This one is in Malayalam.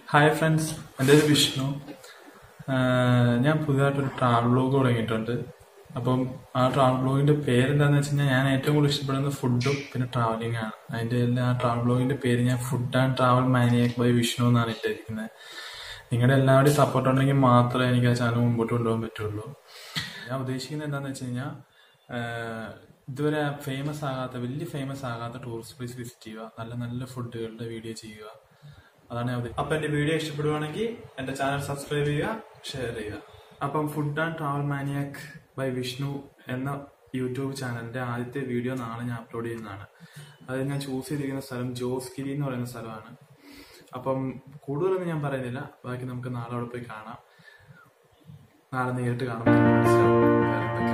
ഹായ് ഫ്രണ്ട്സ് എൻ്റെ പേര് വിഷ്ണു ആഹ് ഞാൻ പുതിയതായിട്ടൊരു ട്രാവൽ ബ്ലോഗ് തുടങ്ങിയിട്ടുണ്ട് അപ്പം ആ ട്രാവൽ ബ്ലോഗിന്റെ പേര് എന്താണെന്ന് വെച്ച് കഴിഞ്ഞാൽ ഞാൻ ഏറ്റവും കൂടുതൽ ഇഷ്ടപ്പെടുന്നത് ഫുഡും പിന്നെ ട്രാവലിംഗ് ആണ് അതിന്റെ എല്ലാ ആ ട്രാവൽ ബ്ലോഗിന്റെ പേര് ഞാൻ food and travel maniac by Vishnu എന്നാണ് ഇട്ടിരിക്കുന്നത് നിങ്ങളുടെ എല്ലാവരുടെയും സപ്പോർട്ട് ഉണ്ടെങ്കിൽ മാത്രമേ എനിക്ക് ആ ചാനൽ മുമ്പോട്ട് കൊണ്ടുപോകാൻ പറ്റുള്ളൂ ഞാൻ ഉദ്ദേശിക്കുന്നത് എന്താണെന്ന് വെച്ച് കഴിഞ്ഞാൽ ആഹ് ഇതുവരെ ഫേമസ് ആകാത്ത വലിയ ഫേമസ് ആകാത്ത ടൂറിസ്റ്റ് പ്ലേസ് വിസിറ്റ് ചെയ്യുക നല്ല നല്ല ഫുഡുകളുടെ വീഡിയോ ചെയ്യുക അതാണ് ഞാൻ ഉദ്ദേശിച്ചത്. അപ്പൊ എന്റെ വീഡിയോ ഇഷ്ടപ്പെടുവാണെങ്കിൽ എന്റെ ചാനൽ സബ്സ്ക്രൈബ് ചെയ്യുക ഷെയർ ചെയ്യുക അപ്പം food and travel maniac by Vishnu എന്ന യൂട്യൂബ് ചാനലിന്റെ ആദ്യത്തെ വീഡിയോ നാളെ ഞാൻ അപ്ലോഡ് ചെയ്യുന്നതാണ് അത് ഞാൻ ചൂസ് ചെയ്തിരിക്കുന്ന സ്ഥലം ജോസ്ഗിരി എന്ന് പറയുന്ന സ്ഥലമാണ് അപ്പം കൂടുതലൊന്നും ഞാൻ പറയുന്നില്ല ബാക്കി നമുക്ക് നാളെ അവിടെ പോയി കാണാം നാളെ നേരിട്ട് കാണുമ്പോൾ മനസ്സിലാവും വേറെ എന്തൊക്കെ